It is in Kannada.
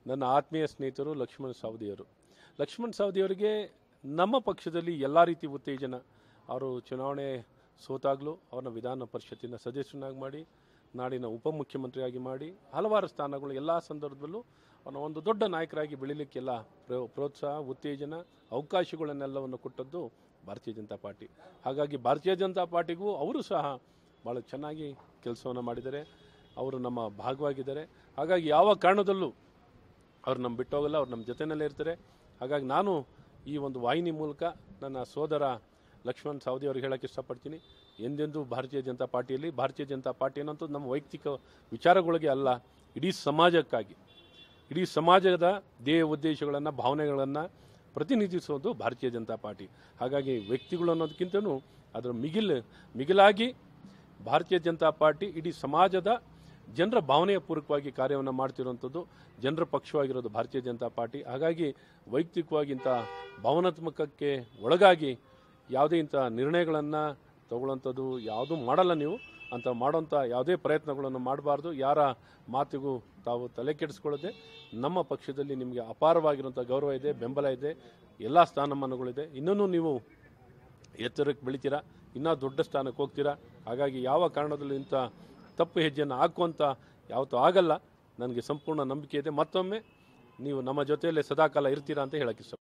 ನನ್ನ ಆತ್ಮೀಯ ಸ್ನೇಹಿತರು ಲಕ್ಷ್ಮಣ್ ಸಾವದಿಯವರು ಲಕ್ಷ್ಮಣ್ ಸಾವದಿಯವರಿಗೆ ನಮ್ಮ ಪಕ್ಷದಲ್ಲಿ ಎಲ್ಲ ರೀತಿ ಉತ್ತೇಜನ ಅವರು ಚುನಾವಣೆ ಸೋತಾಗಲೂ ಅವ್ರನ್ನ ವಿಧಾನ ಪರಿಷತ್ತಿನ ಸದಸ್ಯನಾಗಿ ಮಾಡಿ ನಾಡಿನ ಉಪಮುಖ್ಯಮಂತ್ರಿಯಾಗಿ ಮಾಡಿ ಹಲವಾರು ಸ್ಥಾನಗಳು ಎಲ್ಲ ಸಂದರ್ಭದಲ್ಲೂ ಅವನ ಒಂದು ದೊಡ್ಡ ನಾಯಕರಾಗಿ ಬೆಳೀಲಿಕ್ಕೆಲ್ಲ ಪ್ರೋ- ಪ್ರೋತ್ಸಾಹ ಉತ್ತೇಜನ ಅವಕಾಶಗಳನ್ನೆಲ್ಲವನ್ನು ಕೊಟ್ಟದ್ದು ಭಾರತೀಯ ಜನತಾ ಪಾರ್ಟಿ ಹಾಗಾಗಿ ಭಾರತೀಯ ಜನತಾ ಪಾರ್ಟಿಗೂ ಅವರು ಸಹ ಭಾಳ ಚೆನ್ನಾಗಿ ಕೆಲಸವನ್ನು ಮಾಡಿದ್ದಾರೆ ಅವರು ನಮ್ಮ ಭಾಗವಾಗಿದ್ದಾರೆ ಹಾಗಾಗಿ ಯಾವ ಕಾರಣದಲ್ಲೂ ಅವ್ರು ನಮ್ಮ ಬಿಟ್ಟೋಗಲ್ಲ ಅವ್ರು ನಮ್ಮ ಜೊತೆಯಲ್ಲೇ ಇರ್ತಾರೆ ಹಾಗಾಗಿ ನಾನು ಈ ಒಂದು ವಾಹಿನಿ ಮೂಲಕ ನನ್ನ ಸೋದರ ಲಕ್ಷ್ಮಣ್ ಸಾವದಿ ಅವ್ರಿಗೆ ಹೇಳಕ್ಕೆ ಇಷ್ಟಪಡ್ತೀನಿ ಎಂದೆಂದೂ ಭಾರತೀಯ ಜನತಾ ಪಾರ್ಟಿಯಲ್ಲಿ ಭಾರತೀಯ ಜನತಾ ಪಾರ್ಟಿ ಅನ್ನೋಂಥ ನಮ್ಮ ವೈಯಕ್ತಿಕ ವಿಚಾರಗಳಿಗೆ ಅಲ್ಲ ಇಡೀ ಸಮಾಜಕ್ಕಾಗಿ ಇಡೀ ಸಮಾಜದ ಧ್ಯೇಯ ಉದ್ದೇಶಗಳನ್ನು ಭಾವನೆಗಳನ್ನು ಪ್ರತಿನಿಧಿಸೋದು ಭಾರತೀಯ ಜನತಾ ಪಾರ್ಟಿ ಹಾಗಾಗಿ ವ್ಯಕ್ತಿಗಳು ಅನ್ನೋದಕ್ಕಿಂತನೂ ಅದರ ಮಿಗಿಲು ಮಿಗಿಲಾಗಿ ಭಾರತೀಯ ಜನತಾ ಪಾರ್ಟಿ ಇಡೀ ಸಮಾಜದ ಜನರ ಭಾವನೆಯ ಪೂರ್ವಕವಾಗಿ ಕಾರ್ಯವನ್ನು ಮಾಡ್ತಿರುವಂಥದ್ದು ಜನರ ಪಕ್ಷವಾಗಿರೋದು ಭಾರತೀಯ ಜನತಾ ಪಾರ್ಟಿ ಹಾಗಾಗಿ ವೈಯಕ್ತಿಕವಾಗಿ ಇಂಥ ಭಾವನಾತ್ಮಕಕ್ಕೆ ಒಳಗಾಗಿ ಯಾವುದೇ ಇಂಥ ನಿರ್ಣಯಗಳನ್ನು ತಗೊಳ್ಳೋಂಥದ್ದು ಯಾವುದೂ ಮಾಡಲ್ಲ ನೀವು ಅಂತ ಮಾಡೋಂಥ ಯಾವುದೇ ಪ್ರಯತ್ನಗಳನ್ನು ಮಾಡಬಾರ್ದು ಯಾರ ಮಾತಿಗೂ ತಾವು ತಲೆ ಕೆಡಿಸ್ಕೊಳ್ಳದೆ ನಮ್ಮ ಪಕ್ಷದಲ್ಲಿ ನಿಮಗೆ ಅಪಾರವಾಗಿರುವಂಥ ಗೌರವ ಇದೆ ಬೆಂಬಲ ಇದೆ ಎಲ್ಲ ಸ್ಥಾನಮಾನಗಳಿದೆ ಇನ್ನೂ ನೀವು ಎತ್ತರಕ್ಕೆ ಬೆಳಿತೀರಾ ಇನ್ನೂ ದೊಡ್ಡ ಸ್ಥಾನಕ್ಕೆ ಹೋಗ್ತೀರಾ ಹಾಗಾಗಿ ಯಾವ ಕಾರಣದಲ್ಲೂ ಇಂಥ ತಪ್ಪು ಹೆಜ್ಜೆಯನ್ನು ಹಾಕುವಂಥ ಯಾವತ್ತೂ ಆಗಲ್ಲ ನನಗೆ ಸಂಪೂರ್ಣ ನಂಬಿಕೆ ಇದೆ ಮತ್ತೊಮ್ಮೆ ನೀವು ನಮ್ಮ ಜೊತೆಯಲ್ಲೇ ಸದಾಕಾಲ ಇರ್ತೀರಾ ಅಂತ ಹೇಳಕ್ಕೆ ಇಷ್ಟ